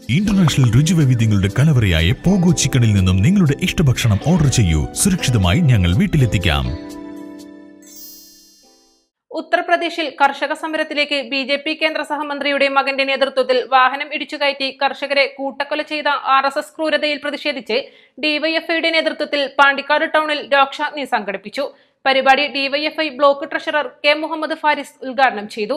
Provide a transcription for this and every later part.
international രുചിവൈവിധ്യങ്ങളുടെ കലവറയായ pogo ചിക്കനിൽ നിന്നും നിങ്ങളുടെ ഇഷ്ടഭക്ഷണം ഓർഡർ ചെയ്യൂ സുരക്ഷിതമായി ഞങ്ങൾ വീട്ടിലെത്തിക്കാം ഉത്തർപ്രദേശിൽ കർഷക സമരത്തിലേക്ക് ബി ജെ പി കേന്ദ്ര സഹമന്ത്രിയുടെ മകന്റെ നേതൃത്വത്തിൽ വാഹനം ഇടിച്ചുകയറ്റി കർഷകരെ കൂട്ടക്കൊല ചെയ്ത ആർ എസ് എസ് ക്രൂരതയിൽ പ്രതിഷേധിച്ച് ഡിവൈഎഫ്ഐയുടെ നേതൃത്വത്തിൽ പാണ്ടിക്കാട് ടൗണിൽ രോക്ഷാഗ്നി സംഘടിപ്പിച്ചു പരിപാടി DYFI block treasurer K Muhammad Faris ഉദ്ഘാടനം ചെയ്തു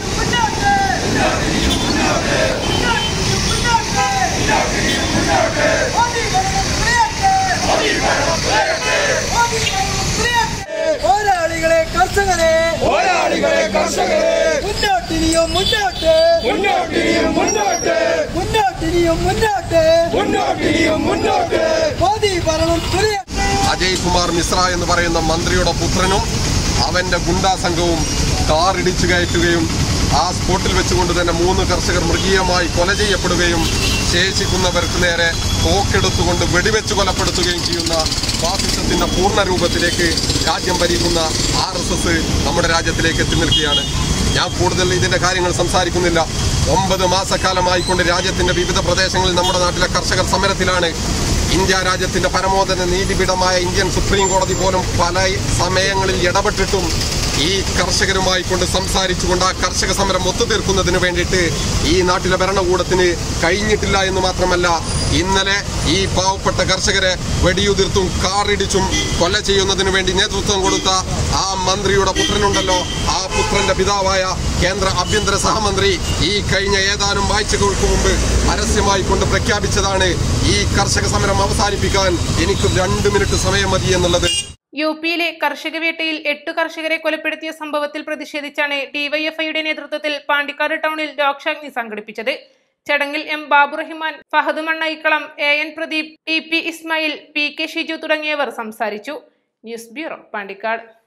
പോരാളികളെ കർഷകരെ പോരാളികളെ കർഷകരെ മുന്നോട്ടിനിയും മുന്നോട്ട് മുന്നോട്ടിനിയും മുന്നോട്ട് മുന്നോട്ടിനിയും മുന്നോട്ട് മുന്നോട്ടിനിയും മുന്നോട്ട് മോദി ഭരണം തുലയട്ടെ അജയ് കുമാർ മിശ്ര എന്ന് പറയുന്ന മന്ത്രിയുടെ പുത്രനും അവന്റെ ഗുണ്ടാ സംഘവും കാർ ഇടിച്ചു കയറ്റുകയും ആ സ്പോട്ടിൽ വെച്ചുകൊണ്ട് തന്നെ മൂന്ന് കർഷകർ മൃഗീയമായി കൊല ചെയ്യപ്പെടുകയും ശേഷിക്കുന്നവർക്ക് നേരെ തോക്കെടുത്തുകൊണ്ട് വെടിവെച്ച് കൊലപ്പെടുത്തുകയും ചെയ്യുന്ന ഫാസിസത്തിന്റെ പൂർണ്ണ രൂപത്തിലേക്ക് രാജ്യം ഭരിക്കുന്ന ആർ എസ് എസ് നമ്മുടെ രാജ്യത്തിലേക്ക് എത്തി നിൽക്കുകയാണ് ഞാൻ കൂടുതൽ ഇതിന്റെ കാര്യങ്ങൾ സംസാരിക്കുന്നില്ല ഒമ്പത് മാസക്കാലമായിക്കൊണ്ട് രാജ്യത്തിന്റെ വിവിധ പ്രദേശങ്ങളിൽ നമ്മുടെ നാട്ടിലെ കർഷകർ സമരത്തിലാണ് ഇന്ത്യ രാജ്യത്തിന്റെ പരമോന്നത നീതിപീഠമായ ഇന്ത്യൻ സുപ്രീം കോടതി പോലും പല സമയങ്ങളിൽ ഇടപെട്ടിട്ടും ഈ കർഷകരുമായി കൊണ്ട് സംസാരിച്ചുകൊണ്ട് ആ കർഷക സമരം ഒത്തുതീർക്കുന്നതിന് വേണ്ടിയിട്ട് ഈ നാട്ടിലെ ഭരണകൂടത്തിന് കഴിഞ്ഞിട്ടില്ല എന്ന് മാത്രമല്ല ഇന്നലെ ഈ പാവപ്പെട്ട കർഷകരെ വെടിയുതിർത്തും കാറിടിച്ചും കൊല ചെയ്യുന്നതിന് വേണ്ടി നേതൃത്വം കൊടുത്ത ആ മന്ത്രിയുടെ പുത്രനുണ്ടല്ലോ ആ പുത്രന്റെ പിതാവായ കേന്ദ്ര ആഭ്യന്തര സഹമന്ത്രി ഈ കഴിഞ്ഞ ഏതാനും ആഴ്ചകൾക്ക് മുമ്പ് പരസ്യമായി കൊണ്ട് പ്രഖ്യാപിച്ചതാണ് ഈ കർഷക സമരം അവസാനിപ്പിക്കാൻ എനിക്ക് രണ്ട് മിനിറ്റ് സമയം മതി എന്നുള്ളത് യു പിയിലെ കർഷക വേട്ടയിൽ എട്ട് കർഷകരെ കൊലപ്പെടുത്തിയ സംഭവത്തിൽ പ്രതിഷേധിച്ചാണ് ഡിവൈഎഫ്ഐയുടെ നേതൃത്വത്തിൽ പാണ്ടിക്കാട് ടൗണിൽ രോക്ഷാഗ്നി സംഘടിപ്പിച്ചത് ചടങ്ങിൽ M Baburahiman Fahad Mannaikkalam A N Pradeep T P Ismail P K Shiju തുടങ്ങിയവർ സംസാരിച്ചു ന്യൂസ് ബ്യൂറോ പാണ്ടിക്കാട്